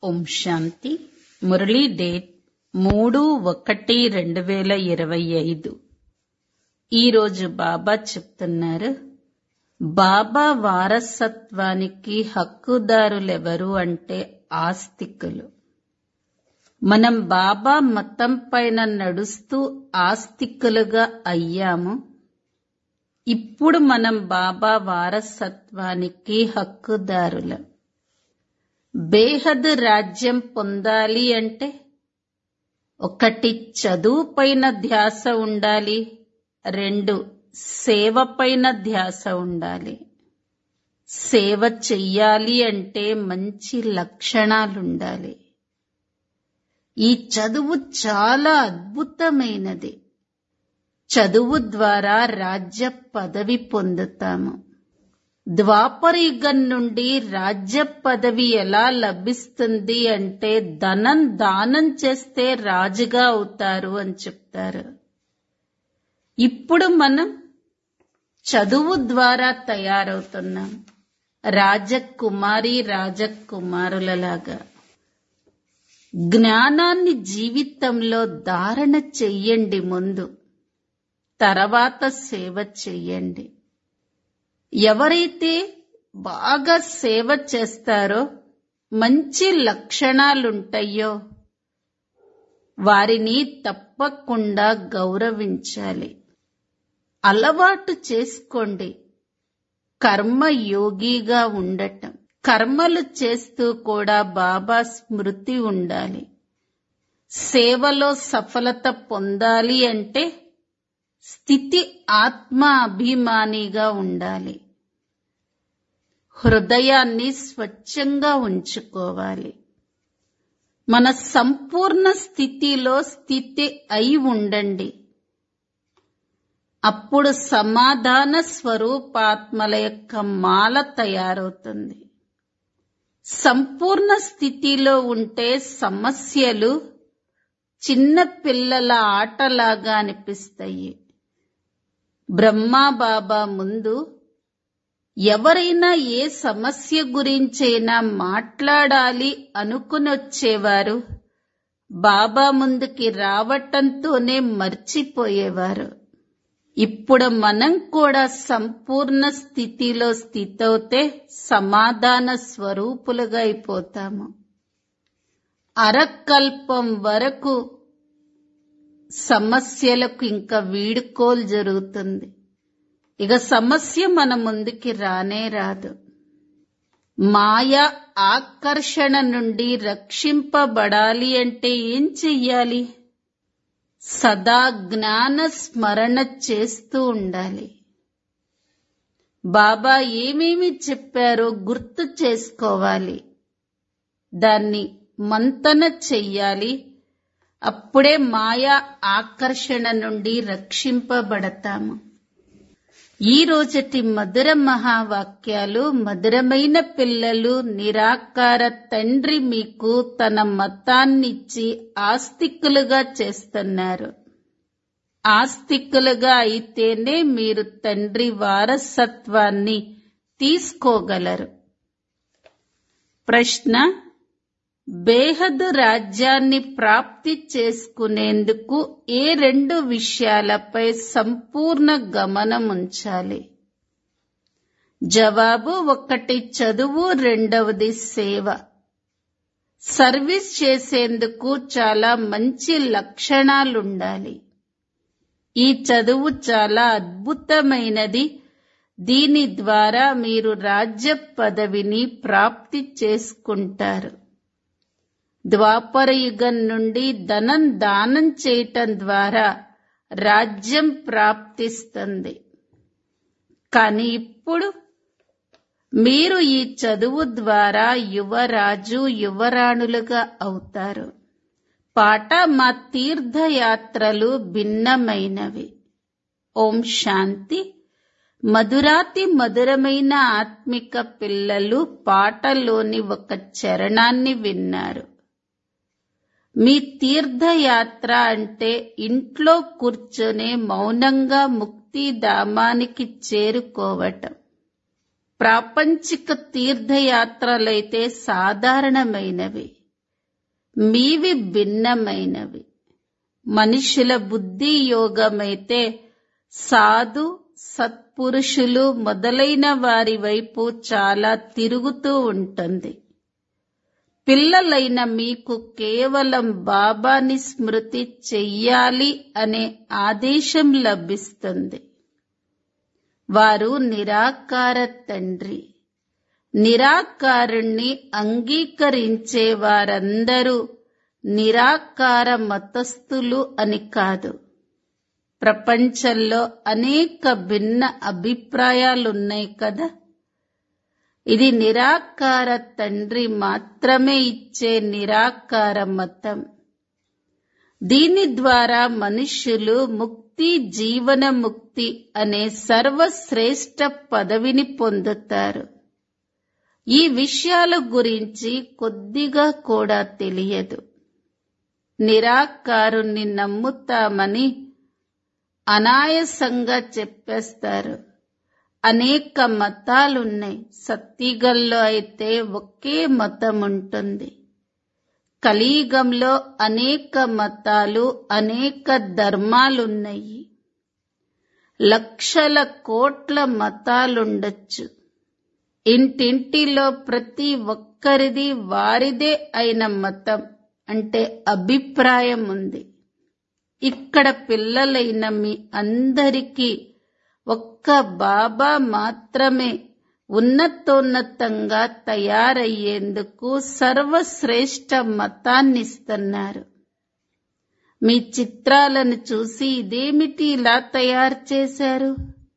ఓం శాంతి Murali date మూడు ఒకటి రెండు వేల ఇరవై ఐదు ఈరోజు బాబా చెప్తున్నారు బాబా వారసత్వానికి హక్కుదారులెవరు అంటే ఆస్తికులు మనం బాబా మతం పైన నడుస్తూ ఆస్తికులుగా అయ్యాము ఇప్పుడు మనం బాబా వారసత్వానికి హక్కుదారులం బేహద్ రాజ్యం పొందాలి అంటే ఒకటి చదువు పైన ధ్యాస ఉండాలి రెండు సేవ పైన ధ్యాస ఉండాలి సేవ చెయ్యాలి అంటే మంచి లక్షణాలుండాలి ఈ చదువు చాలా అద్భుతమైనది చదువు ద్వారా రాజ్య పదవి పొందుతాము ద్వాపర యుగం నుండి రాజ్య పదవి ఎలా లభిస్తుంది అంటే ధనం దానం చేస్తే రాజుగా అవుతారు అని చెప్తారు ఇప్పుడు మనం చదువు ద్వారా తయారవుతున్నాం రాజకుమారి రాజకుమారులలాగా జ్ఞానాన్ని జీవితంలో ధారణ చెయ్యండి ముందు తర్వాత సేవ చెయ్యండి ఎవరైతే బాగా సేవ చేస్తారో మంచి లక్షణాలుంటాయో వారిని తప్పకుండా గౌరవించాలి అలవాటు చేసుకోండి కర్మయోగిగా ఉండటం కర్మలు చేస్తూ కూడా బాబా స్మృతి ఉండాలి సేవలో సఫలత పొందాలి అంటే స్థితి ఆత్మ అభిమానిగా ఉండాలి హృదయాన్ని స్వచ్ఛంగా ఉంచుకోవాలి మన సంపూర్ణ స్థితిలో స్థితి అయి ఉండండి అప్పుడు సమాధాన స్వరూపాత్మల యొక్క మాల తయారవుతుంది సంపూర్ణ స్థితిలో ఉంటే సమస్యలు చిన్న పిల్లల ఆటలాగా అనిపిస్తాయి బ్రహ్మాబాబా ముందు ఎవరైనా ఏ సమస్య గురించైనా మాట్లాడాలి అనుకుని వచ్చేవారు బాబా ముందుకి రావటంతోనే మర్చిపోయేవారు ఇప్పుడు మనం కూడా సంపూర్ణ స్థితిలో స్థితవుతే సమాధాన స్వరూపులుగా అయిపోతాము అరకల్పం వరకు సమస్యలకు ఇంకా వీడుకోలు జరుగుతుంది ఇక సమస్య మన ముందుకి రానే రాదు మాయ ఆకర్షణ నుండి రక్షింపబడాలి అంటే ఏం చెయ్యాలి సదా జ్ఞాన స్మరణ చేస్తూ ఉండాలి బాబా ఏమేమి చెప్పారో గుర్తు చేసుకోవాలి దాన్ని మంతన చెయ్యాలి అప్పుడే మాయా ఆకర్షణ నుండి రక్షింపబడతాము ఈ రోజటి మధుర మహావాక్యాలు మధురమైన పిల్లలు నిరాకార తండ్రి మీకు తన మతాన్నిచ్చి ఆస్తికులుగా చేస్తున్నారు ఆస్తికులుగా అయితేనే మీరు తండ్రి వారసత్వాన్ని తీసుకోగలరు ప్రశ్న బేహదు రాజ్యాన్ని ప్రాప్తి చేసుకునేందుకు ఏ రెండు విషయాలపై సంపూర్ణ గమనం ఉంచాలి జవాబు ఒకటి చదువు రెండవది సేవ సర్వీస్ చేసేందుకు చాలా మంచి లక్షణాలుండాలి ఈ చదువు చాలా అద్భుతమైనది దీని ద్వారా మీరు రాజ్య పదవిని ప్రాప్తి చేసుకుంటారు ద్వాపర యుగం నుండి ధనం దానం చేయటం ద్వారా రాజ్యం ప్రాప్తిస్తుంది కానీ ఇప్పుడు మీరు ఈ చదువు ద్వారా యువరాజు యువరాణులుగా అవుతారు పాట మా తీర్థయాత్రలు భిన్నమైనవి ఓం శాంతి మధురాతి మధురమైన ఆత్మిక పిల్లలు పాటలోని ఒక చరణాన్ని విన్నారు మీ తీర్థయాత్ర అంటే ఇంట్లో కూర్చొని మౌనంగా ముక్తిధామానికి చేరుకోవటం ప్రాపంచిక తీర్థయాత్రలైతే సాధారణమైనవి మీవి భిన్నమైనవి మనుషుల బుద్ధి యోగమైతే సాధు సత్పురుషులు మొదలైన వారి వైపు చాలా తిరుగుతూ ఉంటుంది పిల్లలైన మీకు కేవలం బాబాని స్మృతి చెయ్యాలి అనే ఆదేశం లభిస్తుంది వారు నిరాకార తండ్రి నిరాకారుణ్ణి అంగీకరించే వారందరూ నిరాకార మతస్థులు అని కాదు ప్రపంచంలో అనేక భిన్న అభిప్రాయాలున్నాయి కదా ఇది నిరాకార తండ్రి మాత్రమే ఇచ్చే నిరాకార మతం దీని ద్వారా మనుష్యులు ముక్తి జీవన ముక్తి అనే సర్వశ్రేష్ఠ పదవిని పొందుతారు ఈ విషయాల గురించి కొద్దిగా కూడా తెలియదు నిరాకారుణ్ణి నమ్ముతామని అనాయాసంగా చెప్పేస్తారు అనేక మతాలున్నాయి సత్తిగల్లో అయితే ఒకే మతం ఉంటుంది కలియుగంలో అనేక మతాలు అనేక ధర్మాలున్నాయి లక్షల కోట్ల మతాలుండొచ్చు ఇంటింటిలో ప్రతి ఒక్కరిది వారిదే అయిన మతం అంటే అభిప్రాయం ఉంది ఇక్కడ పిల్లలైన మీ అందరికీ ఒక్క బాబా మాత్రమే ఉన్నతోన్నతంగా తయారయ్యేందుకు సర్వశ్రేష్ఠ మతాన్నిస్తున్నారు మీ చిత్రాలను చూసి ఇదేమిటి ఇలా తయారు చేశారు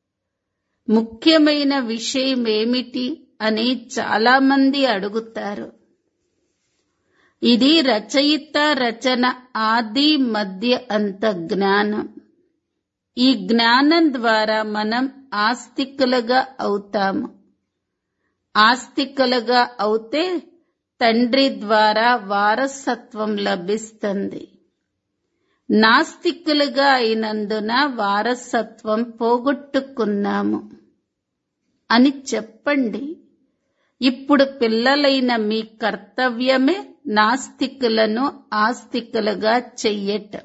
ముఖ్యమైన విషయం ఏమిటి అని చాలా మంది అడుగుతారు ఇది రచయిత రచన ఆది మధ్య అంత జ్ఞానం ఈ జ్ఞానం ద్వారా మనం ఆస్తికులుగా అవుతాము ఆస్తికులుగా అవుతే తండ్రి ద్వారా వారసత్వం లభిస్తుంది నాస్తికులుగా అయినందున వారసత్వం పోగొట్టుకున్నాము అని చెప్పండి ఇప్పుడు పిల్లలైన మీ కర్తవ్యమే నాస్తికులను ఆస్తికులుగా చెయ్యటం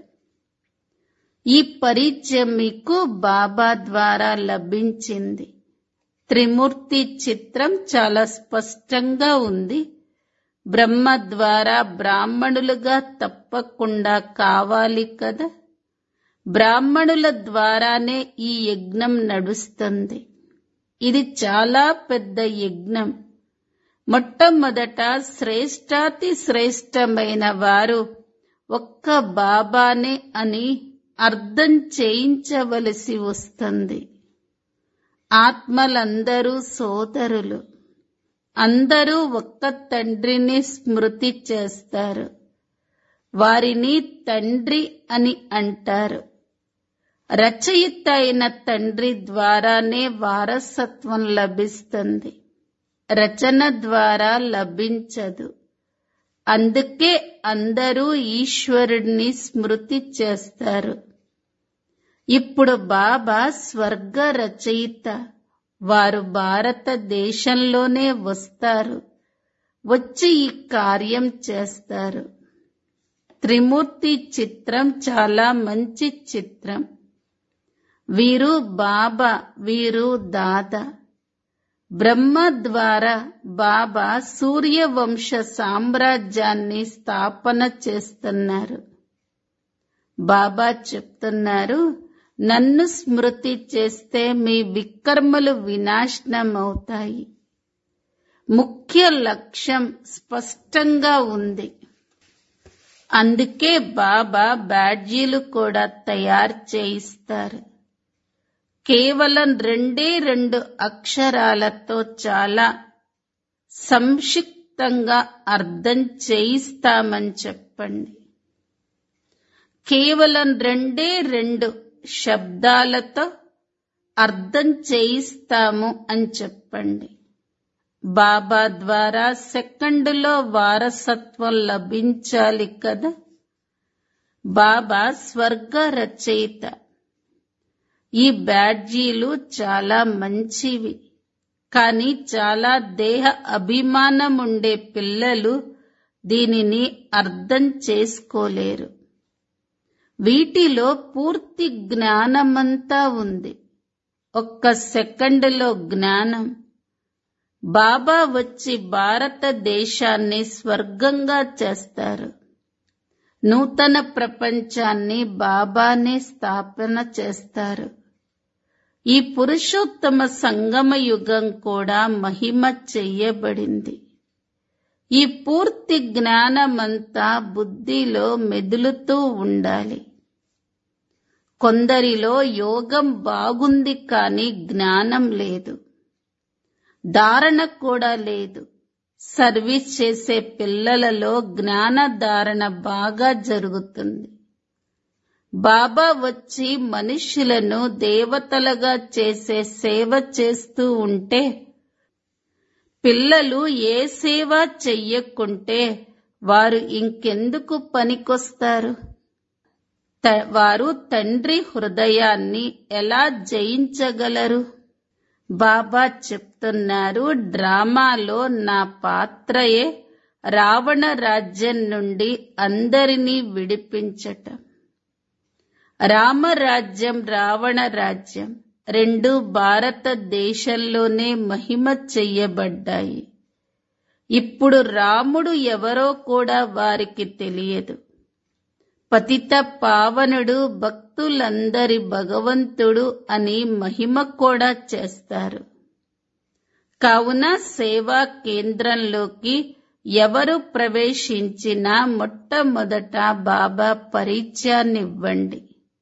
ఈ పరిచయం మీకు బాబా ద్వారా లభించింది త్రిమూర్తి చిత్రం చాలా స్పష్టంగా ఉంది బ్రహ్మ ద్వారా బ్రాహ్మణులుగా తప్పకుండా కావాలి కదా బ్రాహ్మణుల ద్వారానే ఈ యజ్ఞం నడుస్తుంది ఇది చాలా పెద్ద యజ్ఞం మొట్టమొదట శ్రేష్టాతి శ్రేష్టమైన వారు ఒక్క బాబానే అని అర్థం చేయించవలసి వస్తుంది ఆత్మలందరూ సోదరులు అందరూ ఒక్క తండ్రిని స్మృతి చేస్తారు వారిని తండ్రి అని అంటారు రచయిత అయిన తండ్రి ద్వారానే వారసత్వం లభిస్తుంది రచన ద్వారా లభించదు అందుకే అందరూ ఈశ్వరుడిని స్మృతి చేస్తారు ఇప్పుడు బాబా స్వర్గ రచయిత వారు భారతదేశంలోనే వస్తారు వచ్చి ఈ కార్యం చేస్తారు త్రిమూర్తి చిత్రం చాలా మంచి చిత్రం వీరు బాబా వీరు దాదా బ్రహ్మ ద్వారా బాబా సూర్యవంశ సామ్రాజ్యాన్ని స్థాపన చేస్తున్నారు బాబా చెప్తున్నారు నన్ను స్మృతి చేస్తే మీ వికర్మలు వినాశనమవుతాయి ముఖ్య లక్ష్యం స్పష్టంగా ఉంది అందుకే బాబా బ్యాడ్జీలు కూడా తయారు చేయిస్తారు కేవలం రెండే రెండు అక్షరాలతో చాలా సంక్షిప్తంగా అర్థం చేయిస్తామని చెప్పండి కేవలం రెండే రెండు శబ్దాలతో అర్థం చేయిస్తాము అని చెప్పండి బాబా ద్వారా సెకండులో వారసత్వం లభించాలి కదా బాబా స్వర్గ రచయిత ఈ బ్యాడ్జీలు చాలా మంచివి కానీ చాలా దేహ అభిమానం ఉండే పిల్లలు దీనిని అర్థం చేసుకోలేరు వీటిలో పూర్తి జ్ఞానమంతా ఉంది ఒక్క సెకండులో జ్ఞానం బాబా వచ్చి భారతదేశాన్ని స్వర్గంగా చేస్తారు నూతన ప్రపంచాన్ని బాబానే స్థాపన చేస్తారు ఈ పురుషోత్తమ సంగమ యుగం కూడా మహిమ చెయ్యబడింది ఈ పూర్తి జ్ఞానమంతా బుద్ధిలో మెదులుతూ ఉండాలి కొందరిలో యోగం బాగుంది కానీ జ్ఞానం లేదు ధారణ కూడా లేదు సర్వీస్ చేసే పిల్లలలో జ్ఞాన ధారణ బాగా జరుగుతుంది బాబా వచ్చి మనుషులను దేవతలుగా చేసే సేవ చేస్తూ ఉంటే పిల్లలు ఏ సేవ చెయ్యకుంటే వారు ఇంకెందుకు పనికొస్తారు త- వారు తండ్రి హృదయాన్ని ఎలా జయించగలరు బాబా చెప్తున్నారు డ్రామాలో నా పాత్రయే రావణ రాజ్యం నుండి అందరినీ విడిపించటం రామరాజ్యం రావణ రాజ్యం రెండు భారతదేశంలోనే మహిమ చెయ్యబడ్డాయి ఇప్పుడు రాముడు ఎవరో కూడా వారికి తెలియదు పతిత పావనుడు భక్తులందరి భగవంతుడు అని మహిమ కూడా చేస్తారు కావున సేవా కేంద్రంలోకి ఎవరు ప్రవేశించినా మొట్టమొదట బాబా పరిచయాన్నివ్వండి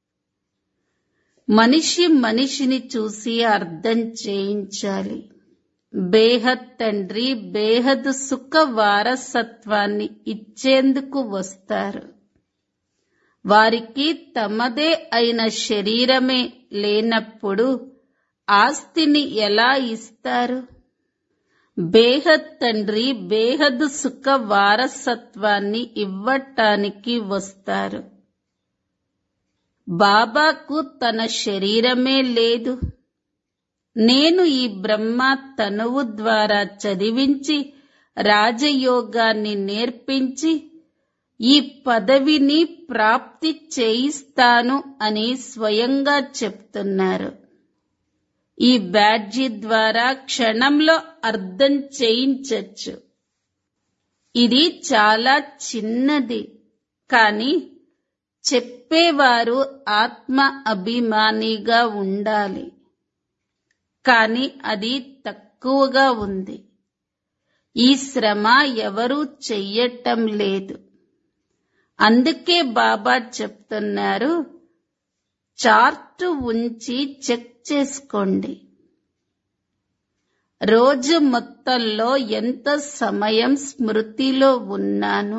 మనిషి మనిషిని చూసి అర్థం చేయించాలి బేహద్ తండ్రి బేహద్ సుఖ వారసత్వాన్ని ఇచ్చేందుకు వస్తారు వారికి తమదే అయిన శరీరమే లేనప్పుడు ఆస్తిని ఎలా ఇస్తారు బేహద్ తండ్రి బేహద్ సుఖ వారసత్వాన్ని ఇవ్వటానికి వస్తారు బాబాకు తన శరీరమే లేదు నేను ఈ బ్రహ్మ తనువు ద్వారా చదివించి రాజయోగాన్ని నేర్పించి ఈ పదవిని ప్రాప్తి చేయిస్తాను అని స్వయంగా చెప్తున్నారు ఈ బ్యాడ్జీ ద్వారా క్షణంలో అర్థం చేయించచ్చు ఇది చాలా చిన్నది కానీ చెప్పేవారు ఆత్మ అభిమానిగా ఉండాలి కానీ అది తక్కువగా ఉంది ఈ శ్రమ ఎవరూ చెయ్యటం లేదు అందుకే బాబా చెప్తున్నారు చార్టు ఉంచి చెక్ చేసుకోండి రోజు మొత్తంలో ఎంత సమయం స్మృతిలో ఉన్నాను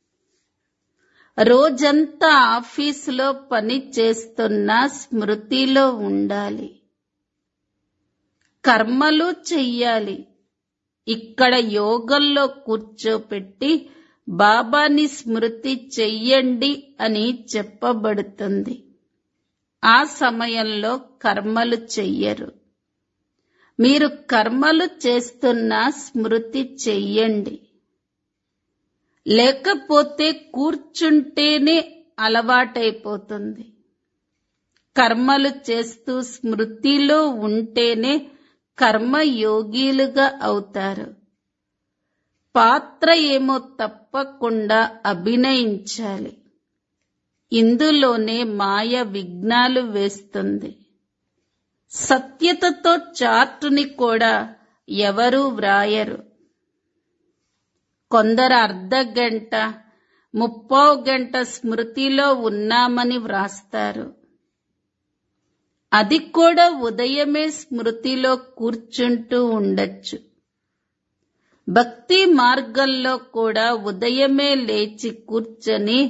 రోజంతా ఆఫీసులో పని చేస్తున్నా స్మృతిలో ఉండాలి కర్మలు చెయ్యాలి ఇక్కడ యోగంలో కూర్చోపెట్టి బాబాని స్మృతి చెయ్యండి అని చెప్పబడుతుంది ఆ సమయంలో కర్మలు చెయ్యరు మీరు కర్మలు చేస్తున్న స్మృతి చెయ్యండి లేకపోతే కూర్చుంటేనే అలవాటైపోతుంది కర్మలు చేస్తూ స్మృతిలో ఉంటేనే కర్మయోగీలుగా అవుతారు పాత్ర ఏమో తప్పకుండా అభినయించాలి ఇందులోనే మాయ విఘ్నాలు వేస్తుంది సత్యతతో చార్టుని కూడా ఎవరూ వ్రాయరు కొందరు అర్ధ గంట ముప్పావు గంట స్మృతిలో ఉన్నామని వ్రాస్తారు అది కూడా ఉదయమే స్మృతిలో కూర్చుంటూ ఉండొచ్చు భక్తి మార్గంలో కూడా ఉదయమే లేచి కూర్చొని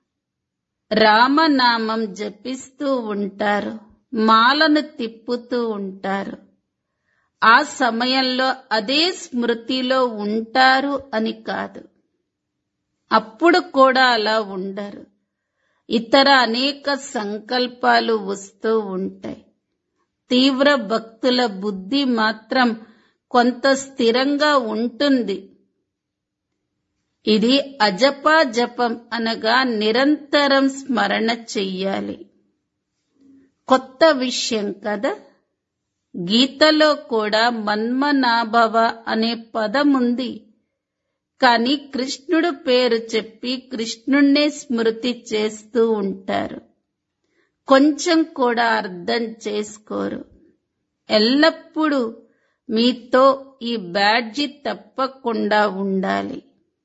రామనామం జపిస్తూ ఉంటారు మాలను తిప్పుతూ ఉంటారు ఆ సమయంలో అదే స్మృతిలో ఉంటారు అని కాదు అప్పుడు కూడా అలా ఉండరు ఇతర అనేక సంకల్పాలు వస్తూ ఉంటాయి తీవ్ర భక్తుల బుద్ధి మాత్రం కొంత స్థిరంగా ఉంటుంది ఇది అజపా జపం అనగా నిరంతరం స్మరణ చెయ్యాలి కొత్త విషయం కదా గీతలో కూడా మన్మనాభవ అనే పదం ఉంది కానీ కృష్ణుడు పేరు చెప్పి కృష్ణుణ్ణే స్మృతి చేస్తూ ఉంటారు కొంచెం కూడా అర్థం చేసుకోరు ఎల్లప్పుడూ మీతో ఈ బ్యాడ్జి తప్పకుండా ఉండాలి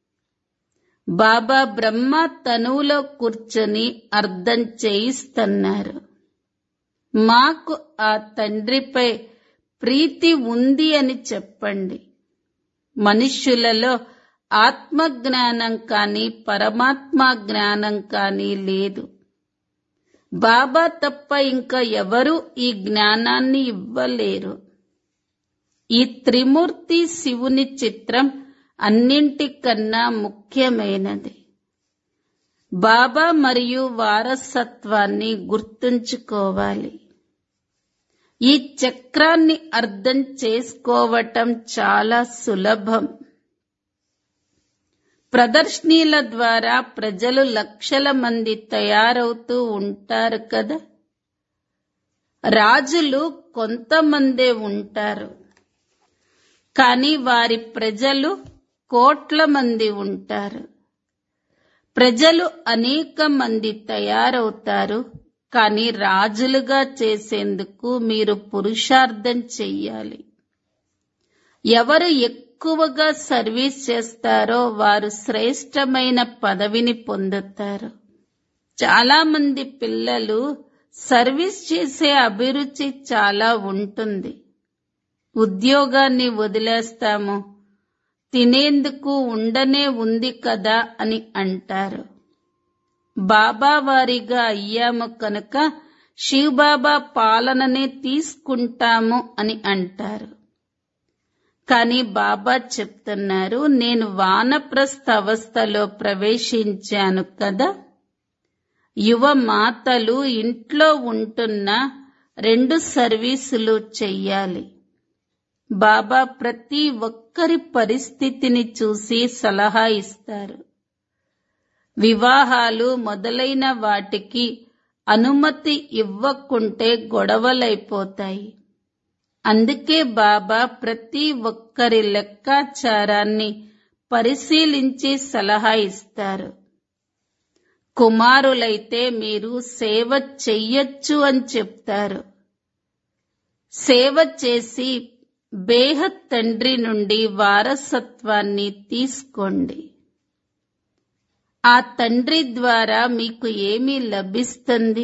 బాబా బ్రహ్మ తనువులో కూర్చొని అర్థం చేయిస్తున్నారు మాకు ఆ తండ్రిపై ప్రీతి ఉంది అని చెప్పండి మనుష్యులలో ఆత్మజ్ఞానం కానీ పరమాత్మ జ్ఞానం కానీ లేదు బాబా తప్ప ఇంకా ఎవరు ఈ జ్ఞానాన్ని ఇవ్వలేరు ఈ త్రిమూర్తి శివుని చిత్రం అన్నింటికన్నా ముఖ్యమైనది బాబా మరియు వారసత్వాన్ని గుర్తుంచుకోవాలి ఈ చక్రాన్ని అర్థం చేసుకోవటం చాలా సులభం ప్రదర్శనీల ద్వారా ప్రజలు లక్షల మంది తయారవుతూ ఉంటారు కదా రాజులు కొంతమందే ఉంటారు కానీ వారి ప్రజలు కోట్ల మంది ఉంటారు ప్రజలు అనేక మంది తయారవుతారు కానీ రాజులుగా చేసేందుకు మీరు పురుషార్థం చెయ్యాలి ఎవరు ఎక్కువగా సర్వీస్ చేస్తారో వారు శ్రేష్టమైన పదవిని పొందుతారు చాలా మంది పిల్లలు సర్వీస్ చేసే అభిరుచి చాలా ఉంటుంది ఉద్యోగాన్ని వదిలేస్తాము తినేందుకు ఉండనే ఉంది కదా అని అంటారు బాబా వారిగా అయ్యాము కనుక శివబాబా పాలననే తీసుకుంటాము అని అంటారు కానీ బాబా చెప్తున్నారు నేను వానప్రస్థ అవస్థలో ప్రవేశించాను కదా యువ మాతలు ఇంట్లో ఉంటున్న రెండు సర్వీసులు చెయ్యాలి బాబా ప్రతి ఒక్కరి పరిస్థితిని చూసి సలహా ఇస్తారు వివాహాలు మొదలైన వాటికి అనుమతి ఇవ్వకుంటే గొడవలైపోతాయి అందుకే బాబా ప్రతి ఒక్కరి లెక్కాచారాన్ని పరిశీలించి సలహా ఇస్తారు కుమారులైతే మీరు సేవ చెయ్యొచ్చు అని చెప్తారు సేవ చేసి బేహత్ తండ్రి నుండి వారసత్వాన్ని తీసుకోండి ఆ తండ్రి ద్వారా మీకు ఏమి లభిస్తుంది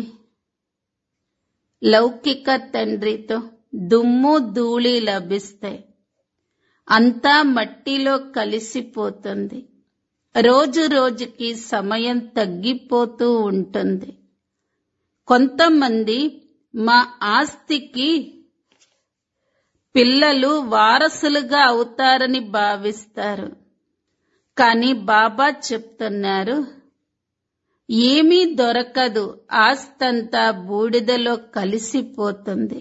లౌకిక తండ్రితో దుమ్ము ధూళి లభిస్తాయి అంతా మట్టిలో కలిసిపోతుంది రోజు రోజుకి సమయం తగ్గిపోతూ ఉంటుంది కొంతమంది మా ఆస్తికి పిల్లలు వారసులుగా అవుతారని భావిస్తారు కానీ బాబా చెప్తున్నారు ఏమీ దొరకదు ఆస్తంతా బూడిదలో కలిసిపోతుంది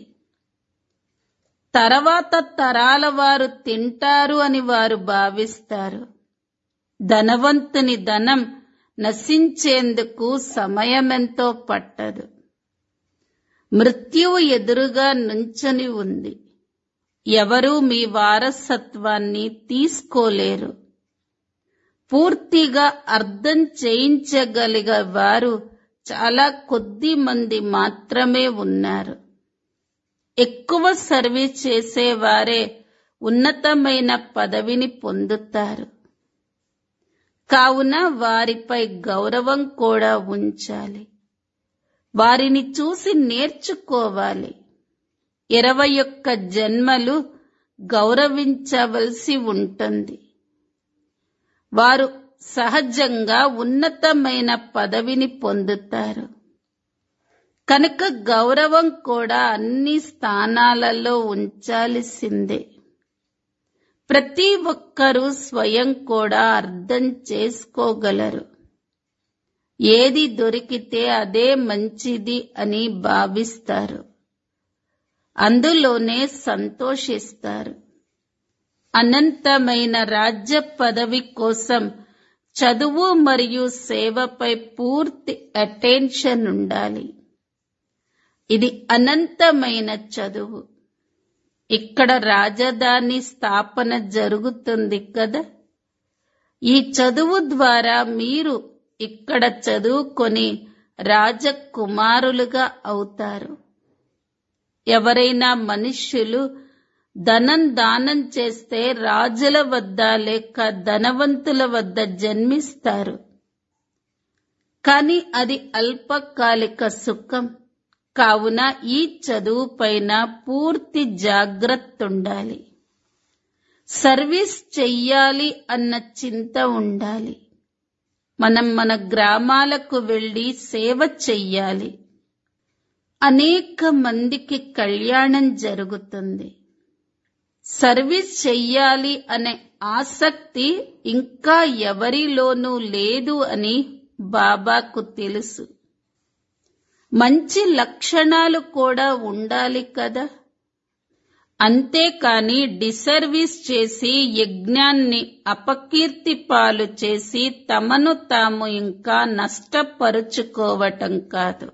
తర్వాత తరాల వారు తింటారు అని వారు భావిస్తారు ధనవంతుని ధనం నశించేందుకు సమయమెంతో పట్టదు మృత్యువు ఎదురుగా నుంచొని ఉంది ఎవరూ మీ వారసత్వాన్ని తీసుకోలేరు పూర్తిగా అర్థం చేయించగలిగే వారు చాలా కొద్ది మంది మాత్రమే ఉన్నారు ఎక్కువ సర్వీస్ చేసేవారే ఉన్నతమైన పదవిని పొందుతారు కావున వారిపై గౌరవం కూడా ఉంచాలి వారిని చూసి నేర్చుకోవాలి ఇరవై ఒక్క జన్మలు గౌరవించవలసి ఉంటుంది వారు సహజంగా ఉన్నతమైన పదవిని పొందుతారు కనుక గౌరవం కూడా అన్ని స్థానాలలో ఉంచాల్సిందే ప్రతి ఒక్కరూ స్వయం కూడా అర్థం చేసుకోగలరు ఏది దొరికితే అదే మంచిది అని భావిస్తారు అందులోనే సంతోషిస్తారు అనంతమైన రాజ్య పదవి కోసం చదువు మరియు సేవపై పూర్తి అటెన్షన్ ఉండాలి ఇది అనంతమైన చదువు ఇక్కడ రాజధాని స్థాపన జరుగుతుంది కదా ఈ చదువు ద్వారా మీరు ఇక్కడ చదువుకొని రాజకుమారులుగా అవుతారు ఎవరైనా మనుష్యులు ధనం దానం చేస్తే రాజుల వద్ద లేక ధనవంతుల వద్ద జన్మిస్తారు కానీ అది అల్పకాలిక సుఖం కావున ఈ చదువు పైన పూర్తి జాగ్రత్త ఉండాలి సర్వీస్ చెయ్యాలి అన్న చింత ఉండాలి మనం మన గ్రామాలకు వెళ్లి సేవ చెయ్యాలి అనేక మందికి కళ్యాణం జరుగుతుంది సర్వీస్ చెయ్యాలి అనే ఆసక్తి ఇంకా ఎవరిలోనూ లేదు అని బాబాకు తెలుసు మంచి లక్షణాలు కూడా ఉండాలి కదా అంతేకాని డిసర్వీస్ చేసి యజ్ఞాన్ని అపకీర్తి పాలు చేసి తమను తాము ఇంకా నష్టపరుచుకోవటం కాదు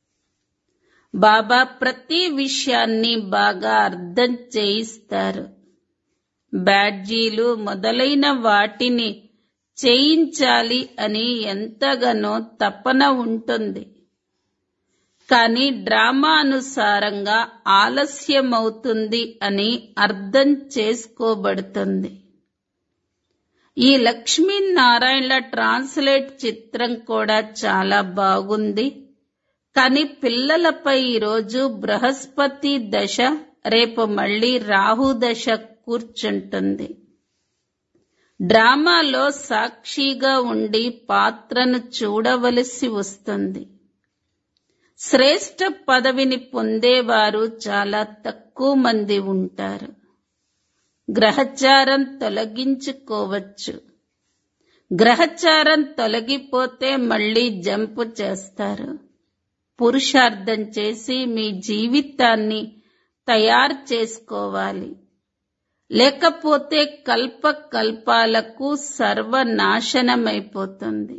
బాబా ప్రతి విషయాన్ని బాగా అర్థం చేయిస్తారు బ్యాడ్జీలు మొదలైన వాటిని చేయించాలి అని ఎంతగానో తపన ఉంటుంది కానీ డ్రామా అనుసారంగా ఆలస్యమవుతుంది అని అర్థం చేసుకోబడుతుంది ఈ లక్ష్మీనారాయణల ట్రాన్స్లేట్ చిత్రం కూడా చాలా బాగుంది కానీ పిల్లలపై ఈరోజు బృహస్పతి దశ రేపు మళ్ళీ రాహు దశ కూర్చుంటుంది డ్రామాలో సాక్షిగా ఉండి పాత్రను చూడవలసి వస్తుంది శ్రేష్ఠ పదవిని పొందేవారు చాలా తక్కువ మంది ఉంటారు గ్రహచారం తొలగించుకోవచ్చు గ్రహచారం తొలగిపోతే మళ్ళీ జంపు చేస్తారు పురుషార్థం చేసి మీ జీవితాన్ని తయారు చేసుకోవాలి లేకపోతే కల్ప కల్పాలకు సర్వనాశనమైపోతుంది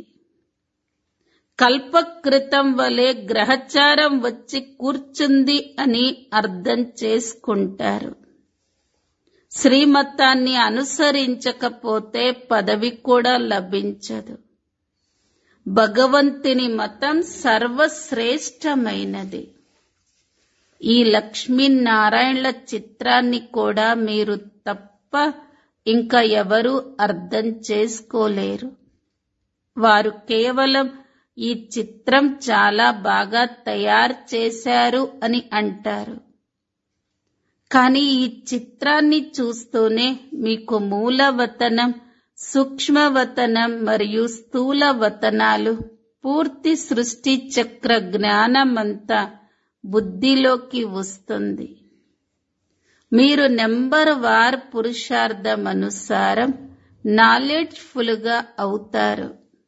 కల్పకృతం వలె గ్రహచారం వచ్చి కూర్చుంది అని అర్థం చేసుకుంటారు శ్రీమతాన్ని అనుసరించకపోతే పదవి కూడా లభించదు భగవంతుని మతం సర్వశ్రేష్టమైనది ఈ లక్ష్మీనారాయణల చిత్రాన్ని కూడా మీరు తప్ప ఇంకా ఎవరూ అర్థం చేసుకోలేరు వారు కేవలం ఈ చిత్రం చాలా బాగా తయారు చేశారు అని అంటారు కానీ ఈ చిత్రాన్ని చూస్తూనే మీకు మూలవతనం సూక్ష్మవతనం మరియు స్థూల వతనాలు పూర్తి సృష్టి చక్ర జ్ఞానమంతా బుద్ధిలోకి వస్తుంది మీరు నెంబర్ వార్ పురుషార్థం అనుసారం నాలెడ్జ్ఫుల్ గా అవుతారు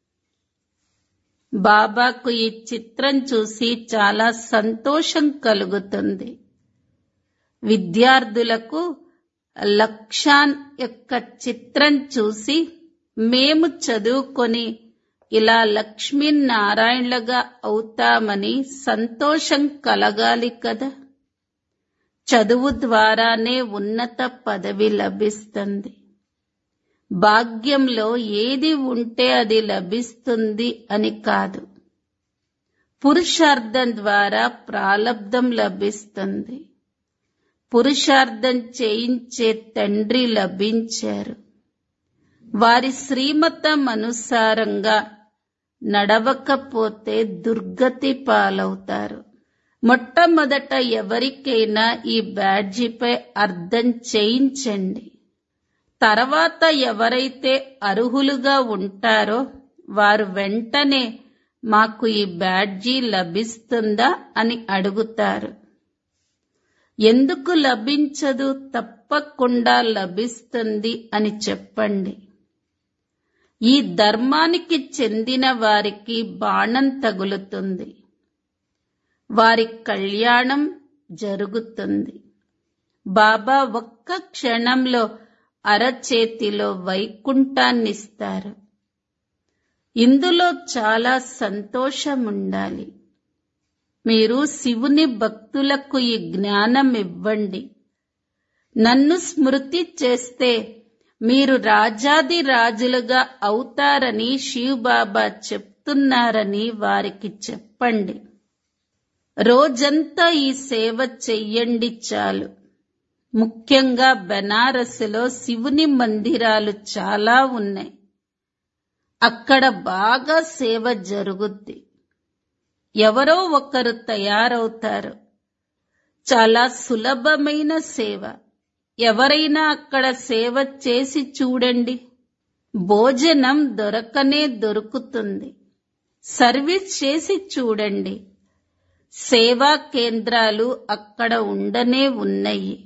బాబాకు ఈ చిత్రం చూసి చాలా సంతోషం కలుగుతుంది విద్యార్థులకు లక్షాన్ యొక్క చిత్రం చూసి మేము చదువుకొని ఇలా లక్ష్మీనారాయణలుగా అవుతామని సంతోషం కలగాలి కదా చదువు ద్వారానే ఉన్నత పదవి లభిస్తుంది భాగ్యంలో ఏది ఉంటే అది లభిస్తుంది అని కాదు పురుషార్థం ద్వారా ప్రాలబ్ధం లభిస్తుంది పురుషార్థం చేయించే తండ్రి లభించారు వారి శ్రీమతం అనుసారంగా నడవకపోతే దుర్గతి పాలవుతారు మొట్టమొదట ఎవరికైనా ఈ బ్యాడ్జిపై అర్థం చేయించండి తర్వాత ఎవరైతే అర్హులుగా ఉంటారో వారు వెంటనే మాకు ఈ బ్యాడ్జీ లభిస్తుందా అని అడుగుతారు ఎందుకు లభించదు తప్పకుండా లభిస్తుంది అని చెప్పండి ఈ ధర్మానికి చెందిన వారికి బాణం తగులుతుంది వారి కళ్యాణం జరుగుతుంది బాబా ఒక్క క్షణంలో అరచేతిలో వైకుంఠాన్నిస్తారు ఇందులో చాలా సంతోషం ఉండాలి మీరు శివుని భక్తులకు ఈ జ్ఞానం ఇవ్వండి నన్ను స్మృతి చేస్తే మీరు రాజాది రాజులుగా అవుతారని శివబాబా చెప్తున్నారని వారికి చెప్పండి రోజంతా ఈ సేవ చెయ్యండి చాలు ముఖ్యంగా బెనారస్లో శివుని మందిరాలు చాలా ఉన్నాయి అక్కడ బాగా సేవ జరుగుద్ది ఎవరో ఒకరు తయారవుతారు చాలా సులభమైన సేవ ఎవరైనా అక్కడ సేవ చేసి చూడండి భోజనం దొరకనే దొరుకుతుంది సర్వీస్ చేసి చూడండి సేవా కేంద్రాలు అక్కడ ఉండనే ఉన్నాయి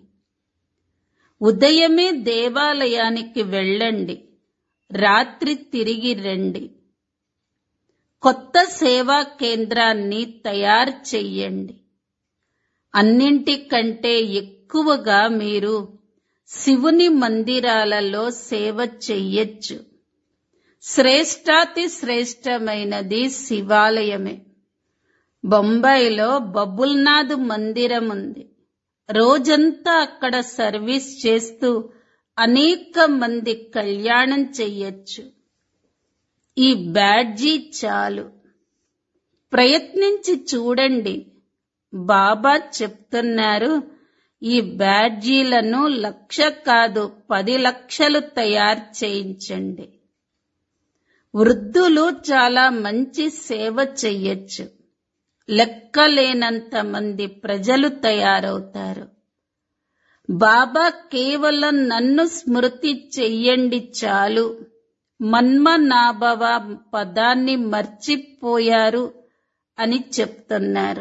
ఉదయమే దేవాలయానికి వెళ్ళండి రాత్రి తిరిగి రండి కొత్త సేవా కేంద్రాన్ని తయారు చెయ్యండి అన్నింటికంటే ఎక్కువగా మీరు శివుని మందిరాలలో సేవ చెయ్యొచ్చు శ్రేష్టాతి శ్రేష్టమైనది శివాలయమే బొంబాయిలో బబుల్నాథ్ మందిరం ఉంది రోజంతా అక్కడ సర్వీస్ చేస్తూ అనేక మంది కళ్యాణం చెయ్యొచ్చు ఈ బ్యాడ్జీ చాలు ప్రయత్నించి చూడండి బాబా చెప్తున్నారు ఈ బ్యాడ్జీలను లక్ష కాదు పది లక్షలు తయారు చేయించండి వృద్ధులు చాలా మంచి సేవ చెయ్యొచ్చు లెక్కలేనంత మంది ప్రజలు తయారవుతారు బాబా కేవలం నన్ను స్మృతి చెయ్యండి చాలు మన్మనాభవ పదాన్ని మర్చిపోయారు అని చెప్తున్నారు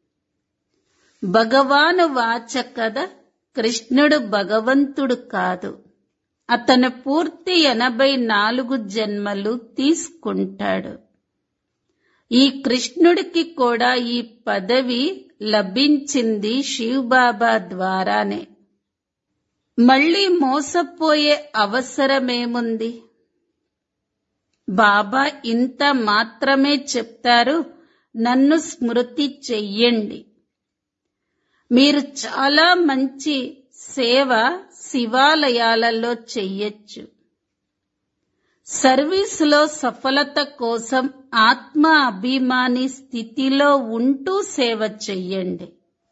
భగవాను వాచ కదా కృష్ణుడు భగవంతుడు కాదు అతను పూర్తి ఎనభై నాలుగు జన్మలు తీసుకుంటాడు ఈ కృష్ణుడికి కూడా ఈ పదవి లభించింది శివబాబా ద్వారానే మళ్ళీ మోసపోయే అవసరమేముంది బాబా ఇంత మాత్రమే చెప్తారు నన్ను స్మృతి చెయ్యండి మీరు చాలా మంచి సేవ శివాలయాలలో చెయ్యొచ్చు సర్వీసులో సఫలత కోసం ఆత్మ అభిమాని స్థితిలో ఉంటూ సేవ చెయ్యండి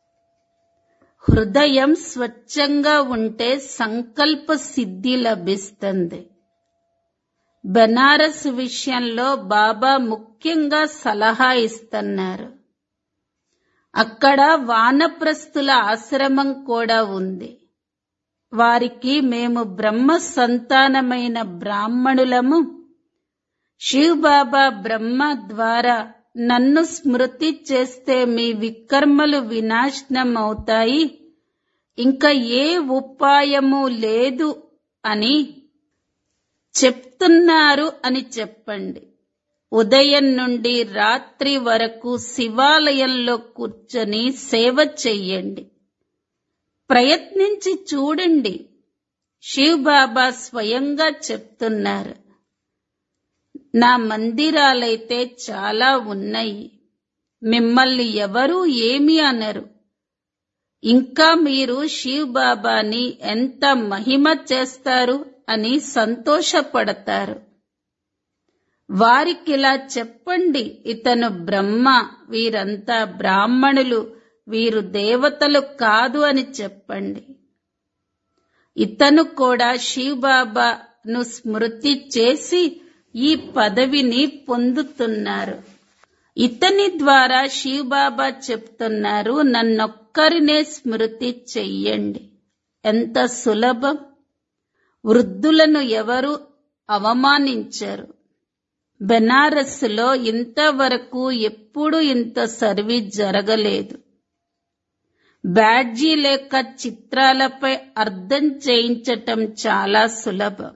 హృదయం స్వచ్ఛంగా ఉంటే సంకల్ప సిద్ధి లభిస్తుంది బెనారస్ విషయంలో బాబా ముఖ్యంగా సలహా ఇస్తున్నారు అక్కడ వానప్రస్తుల ఆశ్రమం కూడా ఉంది వారికి మేము బ్రహ్మ సంతానమైన బ్రాహ్మణులము శివ్ బాబా బ్రహ్మ ద్వారా నన్ను స్మృతి చేస్తే మీ వికర్మలు వినాశనం అవుతాయి ఇంకా ఏ ఉపాయము లేదు అని చెప్తున్నారు అని చెప్పండి ఉదయం నుండి రాత్రి వరకు శివాలయంలో కూర్చొని సేవ చెయ్యండి ప్రయత్నించి చూడండి శివ్ బాబా స్వయంగా చెప్తున్నారు నా మందిరాలైతే చాలా ఉన్నాయి మిమ్మల్ని ఎవరూ ఏమీ అనరు ఇంకా మీరు శివ్ బాబాని ఎంత మహిమ చేస్తారు అని సంతోషపడతారు వారికిలా చెప్పండి ఇతను బ్రహ్మ వీరంతా బ్రాహ్మణులు వీరు దేవతలు కాదు అని చెప్పండి ఇతను కూడా శివబాబాను స్మృతి చేసి ఈ పదవిని పొందుతున్నారు ఇతని ద్వారా శివబాబా చెప్తున్నారు నన్నొక్కరినే స్మృతి చెయ్యండి ఎంత సులభం వృద్ధులను ఎవరు అవమానించరు బెనారస్లో ఇంతవరకు ఎప్పుడు ఇంత సర్వీస్ జరగలేదు బ్యాడ్జీ లేక చిత్రాలపై అర్థం చేయించటం చాలా సులభం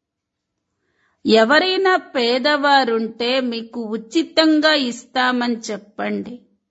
ఎవరైనా పేదవారుంటే మీకు ఉచితంగా ఇస్తామని చెప్పండి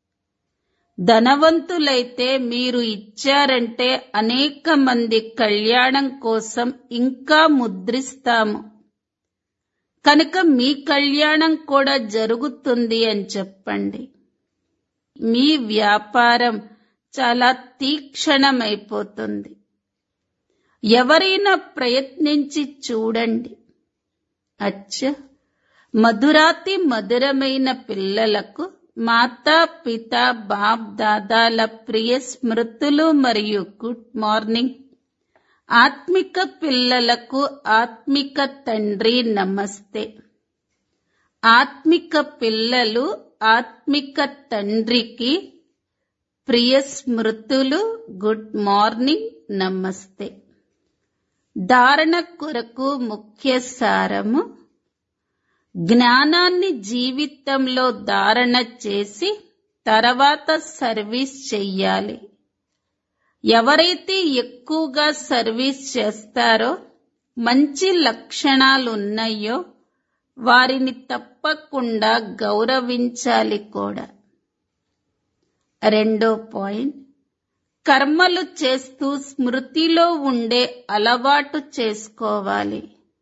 ధనవంతులైతే మీరు ఇచ్చారంటే అనేక మంది కళ్యాణం కోసం ఇంకా ముద్రిస్తాము కనుక మీ కళ్యాణం కూడా జరుగుతుంది అని చెప్పండి మీ వ్యాపారం చాలా తీక్షణమైపోతుంది ఎవరైనా ప్రయత్నించి చూడండి అచ్చ మధురాతి మధురమైన పిల్లలకు మాతా పిత బాప్ దాదాల ప్రియ స్మృతులు మరియు గుడ్ మార్నింగ్ ఆత్మిక పిల్లలకు ఆత్మిక తండ్రి నమస్తే ఆత్మిక పిల్లలు ఆత్మిక తండ్రికి ప్రియ స్మృతులు గుడ్ మార్నింగ్ నమస్తే ధారణ కొరకు ముఖ్య సారము జ్ఞానాన్ని జీవితంలో ధారణ చేసి తర్వాత సర్వీస్ చెయ్యాలి ఎవరైతే ఎక్కువగా సర్వీస్ చేస్తారో మంచి లక్షణాలు ఉన్నాయో వారిని తప్పకుండా గౌరవించాలి కూడా రెండో పాయింట్ కర్మలు చేస్తూ స్మృతిలో ఉండే అలవాటు చేసుకోవాలి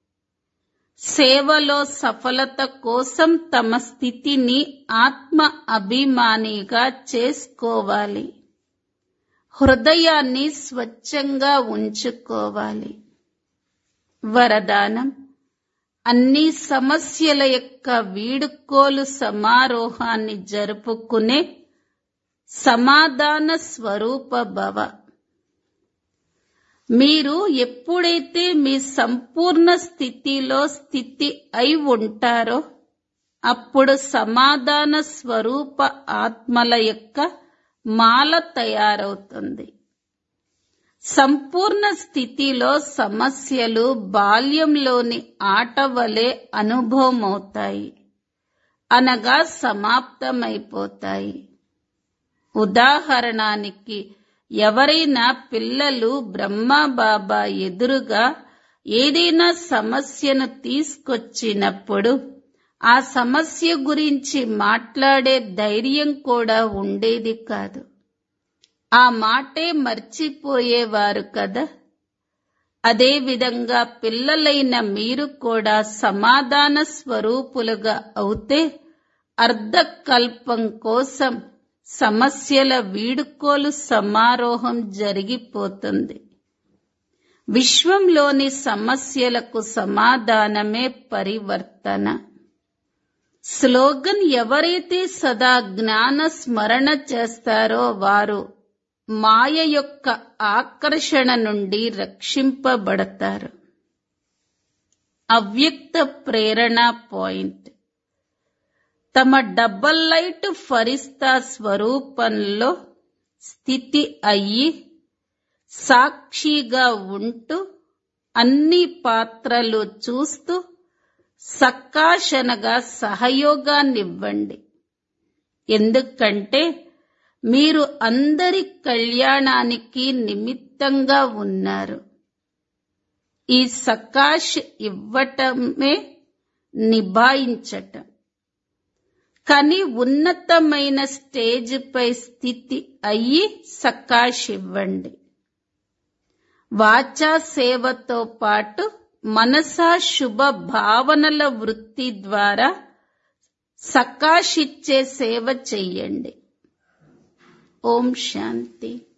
సేవలో సఫలత కోసం తమ స్థితిని ఆత్మ అభిమానిగా చేసుకోవాలి హృదయాన్ని స్వచ్ఛంగా ఉంచుకోవాలి వరదానం అన్ని సమస్యల యొక్క వీడుకోలు సమారోహాన్ని జరుపుకునే సమాధాన స్వరూప భవ మీరు ఎప్పుడైతే మీ సంపూర్ణ స్థితిలో స్థితి అయి ఉంటారో అప్పుడు సమాధాన స్వరూప ఆత్మల యొక్క మాల తయారవుతుంది సంపూర్ణ స్థితిలో సమస్యలు బాల్యంలోని ఆట వలె అనుభవమవుతాయి అనగా సమాప్తమైపోతాయి ఉదాహరణానికి ఎవరైనా పిల్లలు బ్రహ్మబాబా ఎదురుగా ఏదైనా సమస్యను తీసుకొచ్చినప్పుడు ఆ సమస్య గురించి మాట్లాడే ధైర్యం కూడా ఉండేది కాదు ఆ మాటే మర్చిపోయేవారు కదా అదేవిధంగా పిల్లలైన మీరు కూడా సమాధాన స్వరూపులుగా అవుతే అర్ధకల్పం కోసం సమస్యల వీడుకోలు సమారోహం జరిగిపోతుంది విశ్వంలోని సమస్యలకు సమాధానమే పరివర్తన స్లోగన్ ఎవరైతే సదా జ్ఞాన స్మరణ చేస్తారో వారు మాయ యొక్క ఆకర్షణ నుండి రక్షింపబడతారు అవ్యక్త ప్రేరణ పాయింట్ తమ డబల్ లైట్ ఫరిస్తా స్వరూపంలో స్థితి అయ్యి సాక్షిగా ఉంటూ అన్ని పాత్రలు చూస్తూ సక్కాశనగా సహయోగాన్నివ్వండి ఎందుకంటే మీరు అందరి కళ్యాణానికి నిమిత్తంగా ఉన్నారు ఈ సకాష్ ఇవ్వటమే నిభాయించటం కానీ ఉన్నతమైన స్టేజ్ పై స్థితి అయ్యి సకాష్ ఇవ్వండి వాచా సేవతో పాటు మనసా శుభ భావనల వృత్తి ద్వారా సకాషిచ్చే సేవ చెయ్యండి ఓం శాంతి